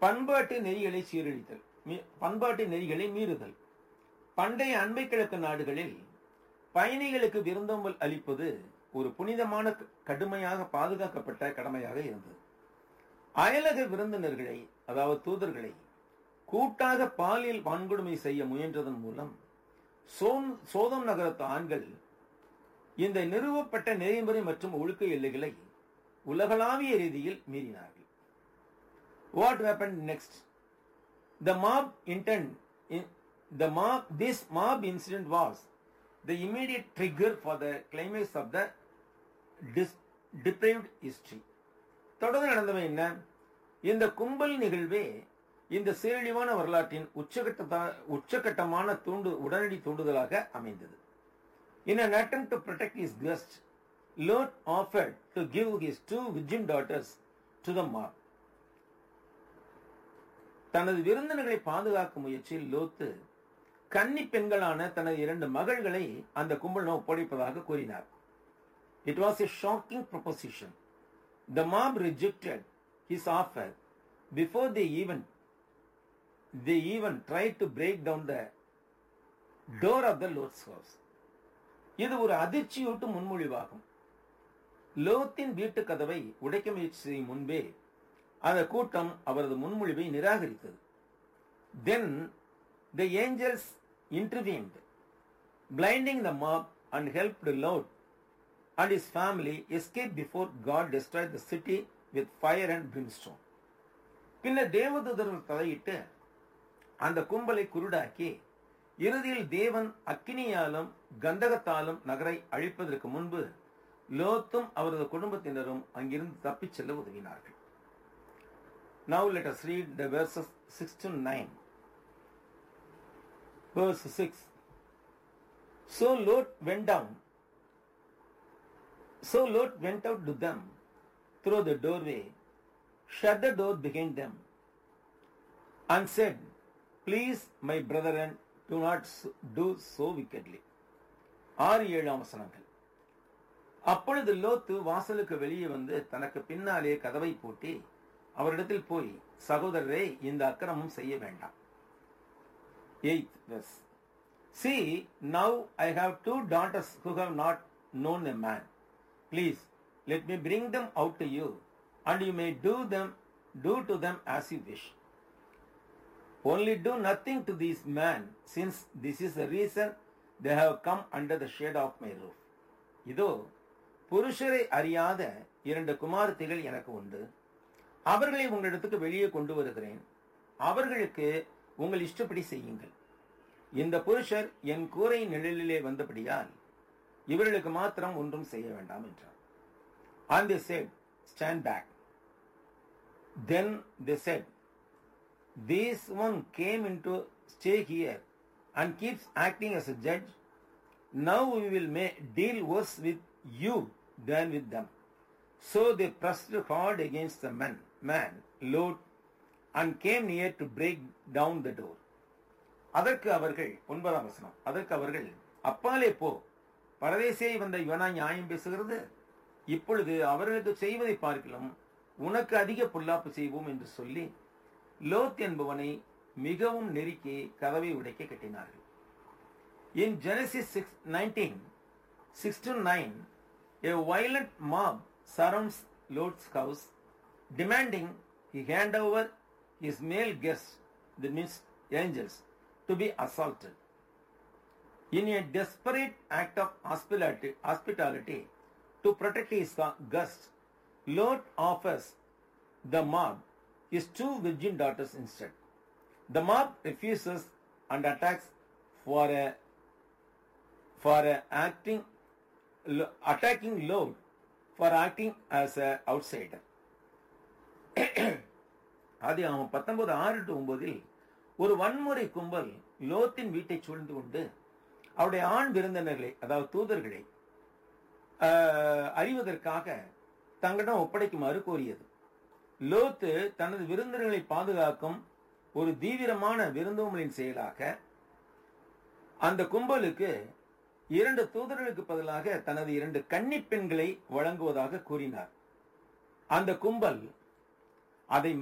பண்பாட்டு நெறிகளை சீரழித்தல் மீ- பண்பாட்டு நெறிகளை மீறுதல் பண்டைய அண்மை கிழக்கு நாடுகளில் பயணிகளுக்கு விருந்தோம்பல் அளிப்பது ஒரு புனிதமான க- கடுமையாக பாதுகாக்கப்பட்ட கடமையாக இருந்தது அயலக விருந்தினர்களை அதாவது தூதர்களை கூட்டாக பாலியல் வன்கொடுமை செய்ய முயன்றதன் மூலம் சோம்- சோதம் நகரத்து ஆண்கள் இந்த நிறுவப்பட்ட நெறிமுறை மற்றும் ஒழுக்க எல்லைகளை உலகளாவிய ரீதியில் மீறினார்கள் what happened next the mob intent in, the mob this mob incident was the immediate trigger for the climax of the dis, depraved history தொடர்ந்து நடந்தவை என்ன இந்த கும்பல் நிகழ்வே இந்த சீரழிவான வரலாற்றின் உச்சகட்ட உச்சகட்டமான தூண்டு உடனடி தூண்டுதலாக அமைந்தது In an attempt to protect his guest, Lot offered to give his two virgin daughters to the mob. தனது விருந்தினர்களை பாதுகாக்கும் முயற்சியில் லோத்து கன்னி பெண்களான தனது இரண்டு மகள்களை அந்த கும்பலிடம் ஒப்படைப்பதாக கூறினார் it was a shocking proposition the mob rejected his offer before they even they even tried to break down the door of the Lord's house இது ஒரு அதிர்ச்சியூட்டும் முன்மொழிவாகும் லோத்தின் வீட்டு கதவை உடைக்க முயற்சி செய்யும் முன்பே அந்த கூட்டம் அவரது முன்மொழிவை நிராகரித்தது then the angels intervened blinding the mob and help Lot and his family escape before God destroyed the city with fire and brimstone பின்னர் தேவதூதர்கள் தலையிட்டு அந்த கும்பலை குருடாக்கி இறுதியில் தேவன் அக்கினியாலும் கந்தகத்தாலும் நகரை அழிப்பதற்கு முன்பு லோத்தும் அவரது குடும்பத்தினரும் அங்கிருந்து தப்பிச் செல்ல உதவினார்கள் Now let us read the verses 6 to 9. Verse 6. So Lot went down. So Lot went out to them through the doorway, shut the door behind them, and said, Please, my brethren, do not so- do so wickedly. ஆறு ஏழாம் வசனங்கள் அப்பொழுது லோத்து வாசலுக்கு வெளியே வந்து தனக்கு பின்னாலே கதவை பூட்டி அவரிடத்தில் போய் சகோதரரே இந்த அக்கிரமம் செய்ய வேண்டாம் eighth verse See, now I have two daughters who have not known a man. Please, let me bring them out to you, and you may do them, do to them as you wish. Only do nothing to these men, since this is the reason they have come under the shade of my roof. இதோ புருஷரை அறியாத இரண்டு குமாரத்திகள் எனக்கு உண்டு அவர்களை உங்களிடத்துக்கு வெளியே கொண்டு வருகிறேன் அவர்களுக்கு உங்கள் இஷ்டப்படி செய்யுங்கள் இந்த புருஷர் என் கூரை நிழலிலே வந்தபடியால் இவர்களுக்கு மாத்திரம் ஒன்றும் செய்ய வேண்டாம் என்றார் And they said, stand back. Then they said, this one came into stay here and keeps acting as a judge. Now we will ma- deal worse with you than with them. So they pressed hard against the man, man, Lord, and came near to break down the door. அதற்கு அவர்கள் ஒன்பதாம் வசனம் அதற்கு அவர்கள் அப்பாலே போ பரதேசியை வந்த இவனா நியாயம் பேசுகிறது இப்பொழுது அவர்களுக்கு செய்வதை பார்க்கலாம் உனக்கு அதிக பொல்லாப்பு செய்வோம் என்று சொல்லி லோத் என்பவனை மிகவும் நெருக்கி கதவை உடைக்க கட்டினார்கள் In Genesis 6, 19, 6 to 9, a violent mob surrounds Lot's house, demanding he hand over his male guests, the means angels, to be assaulted. In a desperate act of hospitality, hospitality to protect his guests, Lot offers the mob his two virgin daughters instead. The mob refuses and attacks for a for a acting attacking Lot for acting as a outsider. அது அவன் பத்தொன்பது ஆறு to ஒன்பதில் ஒரு வன்முறை கும்பல் லோத்தின் வீட்டை சூழ்ந்து கொண்டு அவருடைய ஆண் விருந்தினர்களை அதாவது தூதர்களை ஆஹ், அறிவதற்காக தங்களிடம் ஒப்படைக்குமாறு கோரியது லோத்து தனது விருந்தினர்களை பாதுகாக்கும் ஒரு தீவிரமான விருந்தோம்பலின் செயலாக அந்த கும்பலுக்கு இரண்டு தூதர்களுக்கு பதிலாக தனது இரண்டு கன்னி பெண்களை வழங்குவதாக கூறினார் அந்த கும்பல் அதை